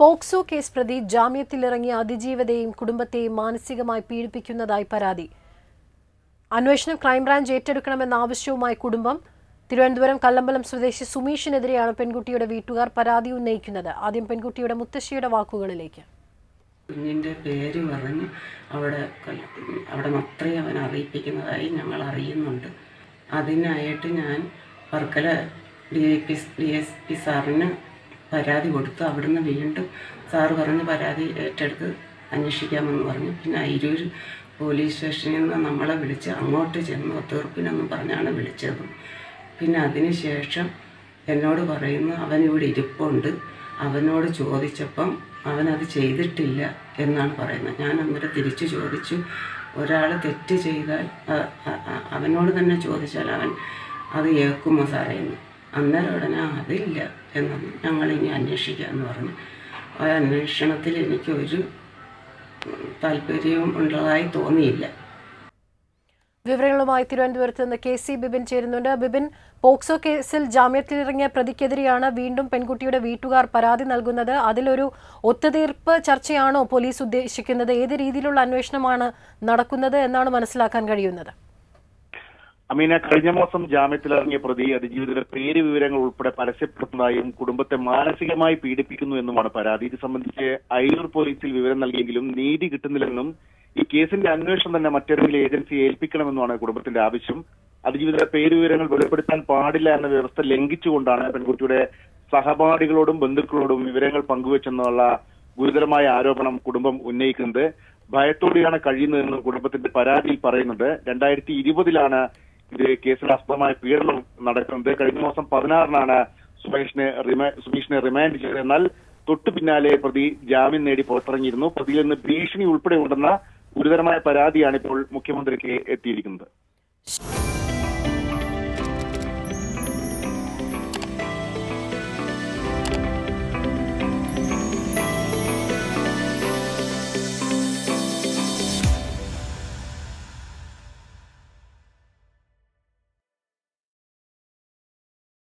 POCSO case പ്രതി ജാമ്യത്തിലിറങ്ങിയ അതിജീവതയെയും കുടുംബത്തെയും മാനസികമായി പീഡിപ്പിക്കുന്നതായി പരാതി അന്വേഷണം ക്രൈംബ്രാഞ്ച് ഏറ്റെടുക്കണമെന്ന ആവശ്യവുമായി കുടുംബം തിരുവനന്തപുരം കല്ലമ്പലം സ്വദേശി സുമീഷിനെതിരെയാണ് പെൺകുട്ടിയുടെ വീട്ടുകാർ പരാതി ഉന്നയിക്കുന്നത് ആദ്യം പെൺകുട്ടിയുടെ മുത്തശ്ശിയുടെ വാക്കുകളിലേക്ക് കുഞ്ഞിൻ്റെ പേര് പറഞ്ഞ് അവിടെ കൊല്ല- അവിടെ മാത്രമേ അവൻ അറിയിപ്പിക്കുന്നതായി ഞങ്ങൾ അറിയുന്നുണ്ട് അതിനായിട്ട് ഞാൻ Varkala D I P D S P സാറിന് പരാതി കൊടുത്തു അവിടുന്ന് വീണ്ടും സാറ് പറഞ്ഞ് പരാതി ഏറ്റെടുത്ത് അന്വേഷിക്കാമെന്ന് പറഞ്ഞു പിന്നെ അയിരൂർ പോലീസ് സ്റ്റേഷനിൽ നിന്ന് നമ്മളെ വിളിച്ച് അങ്ങോട്ട് ചെന്ന് ഒത്തീർപ്പിനെന്നും പറഞ്ഞാണ് വിളിച്ചത് പിന്നെ അതിന് ശേഷം എന്നോട് പറയുന്നു അവൻ ഇവിടെ ഇരിപ്പുണ്ട് അവനോട് ചോദിച്ചപ്പം അവനത് ചെയ്തിട്ടില്ല എന്നാണ് പറയുന്നത് ഞാൻ അന്നേരം തിരിച്ചു ചോദിച്ചു ഒരാൾ തെറ്റ് ചെയ്താൽ അ- അ- അ- അവനോട് തന്നെ ചോദിച്ചാൽ അവൻ അത് ഏക്കുമോ സാറേ എന്ന് അന്നേരം ഉടനെ "ആ, അതില്ല എന്നാണ് ഞങ്ങളിനി അന്വേഷിക്കാമെന്ന് പറഞ്ഞു ആ അന്വേഷണത്തിൽ എനിക്ക് ഒരു ഉം, താല്പര്യവും ഉള്ളതായി തോന്നിയില്ല വിവരങ്ങളുമായി തിരുവനന്തപുരത്ത് നിന്ന് കെ സി ബിബിൻ ചേരുന്നുണ്ട് ബിബിൻ പോക്സോ കേസിൽ ജാമ്യത്തിലിറങ്ങിയ പ്രതിക്കെതിരെയാണ് വീണ്ടും പെൺകുട്ടിയുടെ വീട്ടുകാർ പരാതി നൽകുന്നത് അതിലൊരു ഒത്തുതീർപ്പ് ചർച്ചയാണോ പോലീസ് ഉദ്ദേശിക്കുന്നത് ഏത് രീതിയിലുള്ള അന്വേഷണമാണ് നടക്കുന്നത് എന്നാണ് മനസ്സിലാക്കാൻ കഴിയുന്നത് അമീന കഴിഞ്ഞ മാസം ജാമ്യത്തിലിറങ്ങിയ പ്രതി അതിജീവിതയുടെ പേര് വിവരങ്ങൾ ഉൾപ്പെടെ പരസ്യപ്പെടുത്തുന്നതായും കുടുംബത്തെ മാനസികമായി പീഡിപ്പിക്കുന്നു എന്നുമാണ് പരാതി ഇത് സംബന്ധിച്ച് അയ്യൂർ പോലീസിൽ വിവരം നൽകിയെങ്കിലും നീതി കിട്ടുന്നില്ലെന്നും ഈ കേസിന്റെ അന്വേഷണം തന്നെ മറ്റേതെങ്കിലും ഏജൻസിയെ ഏൽപ്പിക്കണമെന്നുമാണ് കുടുംബത്തിന്റെ ആവശ്യം അതിജീവിതയുടെ പേര് വിവരങ്ങൾ വെളിപ്പെടുത്താൻ പാടില്ല എന്ന വ്യവസ്ഥ ലംഘിച്ചുകൊണ്ടാണ് പെൺകുട്ടിയുടെ സഹപാഠികളോടും ബന്ധുക്കളോടും വിവരങ്ങൾ പങ്കുവച്ചെന്നുള്ള ഗുരുതരമായ ആരോപണം കുടുംബം ഉന്നയിക്കുന്നത് ഭയത്തോടെയാണ് കഴിയുന്നതെന്ന് കുടുംബത്തിന്റെ പരാതിയിൽ പറയുന്നുണ്ട് രണ്ടായിരത്തി ഇരുപതിലാണ് ഇത് കേസിൽ ആസ്പദമായ പീഡനം നടക്കുന്നത് കഴിഞ്ഞ മാസം പതിനാറിനാണ് സുമേഷിനെ റിമാ- സുമേഷിനെ റിമാൻഡ് ചെയ്തത് എന്നാൽ തൊട്ടു പിന്നാലെ പ്രതി ജാമ്യം നേടി പുറത്തിറങ്ങിയിരുന്നു പ്രതിയിൽ നിന്ന് ഭീഷണി ഉൾപ്പെടെ ഉണ്ടെന്ന ഗുരുതരമായ പരാതിയാണ് ഇപ്പോൾ മുഖ്യമന്ത്രിക്ക് എത്തിയിരിക്കുന്നത്